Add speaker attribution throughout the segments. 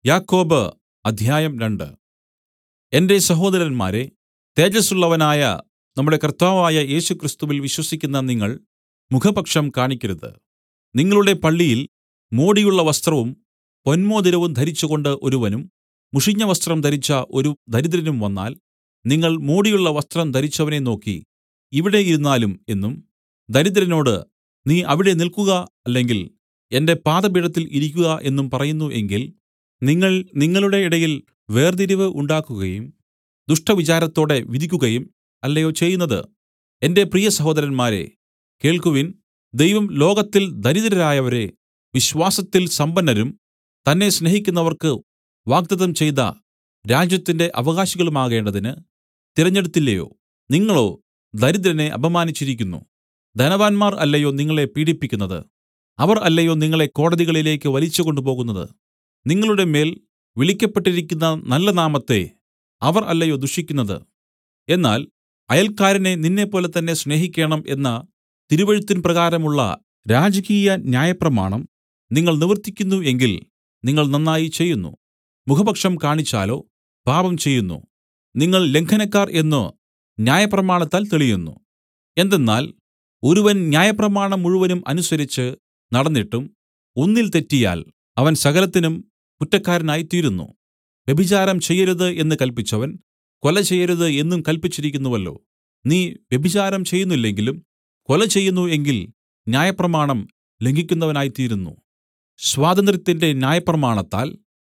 Speaker 1: യാക്കോബ് അധ്യായം രണ്ട് എന്റെ സഹോദരന്മാരേ തേജസ്സുള്ളവനായ നമ്മുടെ കർത്താവായ യേശുക്രിസ്തുവിൽ വിശ്വസിക്കുന്ന നിങ്ങൾ മുഖപക്ഷം കാണിക്കരുത് നിങ്ങളുടെ പള്ളിയിൽ മോടിയുള്ള വസ്ത്രവും പൊന്മോതിരവും ധരിച്ചുകൊണ്ട് ഒരുവനും മുഷിഞ്ഞ വസ്ത്രം ധരിച്ച ഒരു ദരിദ്രനും വന്നാൽ നിങ്ങൾ മോടിയുള്ള വസ്ത്രം ധരിച്ചവനെ നോക്കി ഇവിടെ ഇരുന്നാലും എന്നും ദരിദ്രനോട് നീ അവിടെ നിൽക്കുക അല്ലെങ്കിൽ എന്റെ പാദപീഠത്തിൽ ഇരിക്കുക എന്നും പറയുന്നു എങ്കിൽ നിങ്ങൾ നിങ്ങളുടെ ഇടയിൽ വേർതിരിവ് ഉണ്ടാക്കുകയും ദുഷ്ടവിചാരത്തോടെ വിധിക്കുകയും അല്ലയോ ചെയ്യുന്നത് എന്റെ പ്രിയ സഹോദരന്മാരേ കേൾക്കുവിൻ ദൈവം ലോകത്തിൽ ദരിദ്രരായവരെ വിശ്വാസത്തിൽ സമ്പന്നരും തന്നെ സ്നേഹിക്കുന്നവർക്ക് വാഗ്ദത്തം ചെയ്ത രാജ്യത്തിന്റെ അവകാശികളുമാകേണ്ടതിന് തിരഞ്ഞെടുത്തില്ലയോ നിങ്ങളോ ദരിദ്രനെ അപമാനിച്ചിരിക്കുന്നു ധനവാന്മാർ അല്ലയോ നിങ്ങളെ പീഡിപ്പിക്കുന്നത് അവർ അല്ലയോ നിങ്ങളെ കോടതികളിലേക്ക് വലിച്ചു കൊണ്ടുപോകുന്നത് നിങ്ങളുടെ മേൽ വിളിക്കപ്പെട്ടിരിക്കുന്ന നല്ല നാമത്തെ അവർ അല്ലയോ ദുഷിക്കുന്നത് എന്നാൽ അയൽക്കാരനെ നിന്നെപ്പോലെ തന്നെ സ്നേഹിക്കേണം എന്ന തിരുവെഴുത്തിൻ പ്രകാരമുള്ള രാജകീയ ന്യായപ്രമാണം നിങ്ങൾ നിവർത്തിക്കുന്നു എങ്കിൽ നിങ്ങൾ നന്നായി ചെയ്യുന്നു മുഖപക്ഷം കാണിച്ചാലോ പാപം ചെയ്യുന്നു നിങ്ങൾ ലംഘനക്കാർ എന്ന് ന്യായപ്രമാണത്താൽ തെളിയുന്നു എന്തെന്നാൽ ഒരുവൻ ന്യായപ്രമാണം മുഴുവനും അനുസരിച്ച് നടന്നിട്ടും ഒന്നിൽ തെറ്റിയാൽ അവൻ സകലത്തിനും കുറ്റക്കാരനായിത്തീരുന്നു വ്യഭിചാരം ചെയ്യരുത് എന്ന് കല്പിച്ചവൻ കൊല ചെയ്യരുത് എന്നും കല്പിച്ചിരിക്കുന്നുവല്ലോ നീ വ്യഭിചാരം ചെയ്യുന്നില്ലെങ്കിലും കൊല ചെയ്യുന്നു എങ്കിൽ ന്യായപ്രമാണം ലംഘിക്കുന്നവനായിത്തീരുന്നു സ്വാതന്ത്ര്യത്തിന്റെ ന്യായപ്രമാണത്താൽ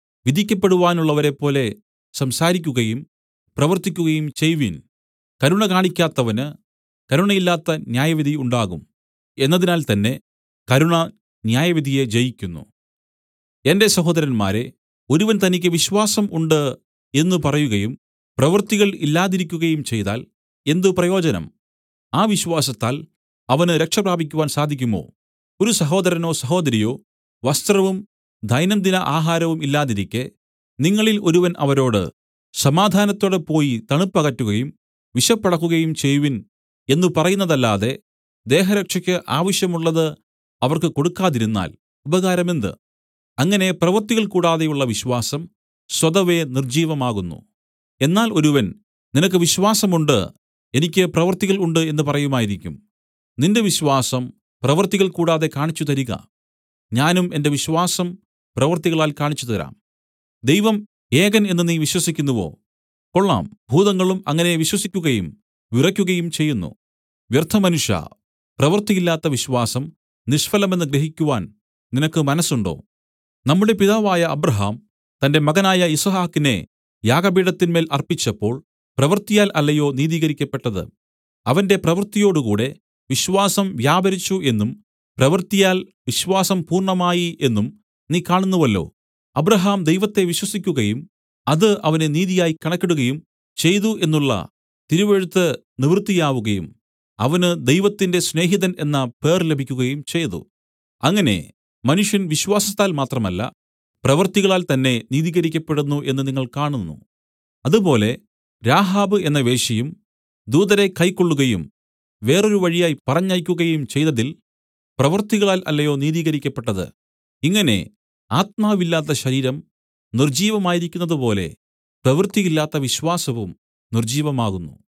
Speaker 1: വിധിക്കപ്പെടുവാനുള്ളവരെപ്പോലെ സംസാരിക്കുകയും പ്രവർത്തിക്കുകയും ചെയ്‌വിൻ കരുണ കാണിക്കാത്തവന് കരുണയില്ലാത്ത ന്യായവിധി ഉണ്ടാകും എന്നതിനാൽ തന്നെ കരുണ ന്യായവിധിയെ ജയിക്കുന്നു എന്റെ സഹോദരന്മാരേ ഒരുവൻ തനിക്ക് വിശ്വാസം ഉണ്ട് എന്ന് പറയുകയും പ്രവൃത്തികൾ ഇല്ലാതിരിക്കുകയും ചെയ്താൽ എന്ത് പ്രയോജനം ആ വിശ്വാസത്താൽ അവന് രക്ഷ പ്രാപിക്കുവാൻ സാധിക്കുമോ ഒരു സഹോദരനോ സഹോദരിയോ വസ്ത്രവും ദൈനംദിന ആഹാരവും ഇല്ലാതിരിക്കെ നിങ്ങളിൽ ഒരുവൻ അവരോട് സമാധാനത്തോടെ പോയി തണുപ്പകറ്റുകയും വിശപ്പടക്കുകയും ചെയ്‌വിൻ എന്നു പറയുന്നതല്ലാതെ ദേഹരക്ഷയ്ക്ക് ആവശ്യമുള്ളത് അവർക്ക് കൊടുക്കാതിരുന്നാൽ ഉപകാരമെന്ത് അങ്ങനെ പ്രവൃത്തികൾ കൂടാതെയുള്ള വിശ്വാസം സ്വതവേ നിർജ്ജീവമാകുന്നു എന്നാൽ ഒരുവൻ നിനക്ക് വിശ്വാസമുണ്ട് എനിക്ക് പ്രവൃത്തികൾ ഉണ്ട് എന്ന് പറയുമായിരിക്കും നിന്റെ വിശ്വാസം പ്രവൃത്തികൾ കൂടാതെ കാണിച്ചു തരിക ഞാനും എന്റെ വിശ്വാസം പ്രവൃത്തികളാൽ കാണിച്ചുതരാം ദൈവം ഏകൻ എന്ന് നീ വിശ്വസിക്കുന്നുവോ കൊള്ളാം ഭൂതങ്ങളും അങ്ങനെ വിശ്വസിക്കുകയും വിറയ്ക്കുകയും ചെയ്യുന്നു വ്യർത്ഥമനുഷ്യ പ്രവൃത്തിയില്ലാത്ത വിശ്വാസം നിഷ്ഫലമെന്ന് ഗ്രഹിക്കുവാൻ നിനക്ക് മനസ്സുണ്ടോ നമ്മുടെ പിതാവായ അബ്രാഹാം തന്റെ മകനായ യിസ്ഹാക്കിനെ യാഗപീഠത്തിന്മേൽ അർപ്പിച്ചപ്പോൾ പ്രവൃത്തിയാൽ അല്ലയോ നീതീകരിക്കപ്പെട്ടത് അവന്റെ പ്രവൃത്തിയോടുകൂടെ വിശ്വാസം വ്യാപരിച്ചു എന്നും പ്രവൃത്തിയാൽ വിശ്വാസം പൂർണ്ണമായി എന്നും നീ കാണുന്നുവല്ലോ അബ്രാഹാം ദൈവത്തെ വിശ്വസിക്കുകയും അത് അവന് നീതിയായി കണക്കിടുകയും ചെയ്തു എന്നുള്ള തിരുവെഴുത്ത് നിവൃത്തിയാവുകയും അവന് ദൈവത്തിന്റെ സ്നേഹിതൻ എന്ന പേർ ലഭിക്കുകയും ചെയ്തു അങ്ങനെ മനുഷ്യൻ വിശ്വാസത്താൽ മാത്രമല്ല പ്രവൃത്തികളാൽ തന്നെ നീതീകരിക്കപ്പെടുന്നു എന്ന് നിങ്ങൾ കാണുന്നു അതുപോലെ രാഹാബ് എന്ന വേശ്യയും ദൂതരെ കൈക്കൊള്ളുകയും വേറൊരു വഴിയായി പറഞ്ഞയക്കുകയും ചെയ്തതിൽ പ്രവൃത്തികളാൽ അല്ലയോ നീതീകരിക്കപ്പെട്ടത് ഇങ്ങനെ ആത്മാവില്ലാത്ത ശരീരം നിർജ്ജീവമായിരിക്കുന്നതുപോലെ പ്രവൃത്തിയില്ലാത്ത വിശ്വാസവും നിർജ്ജീവമാകുന്നു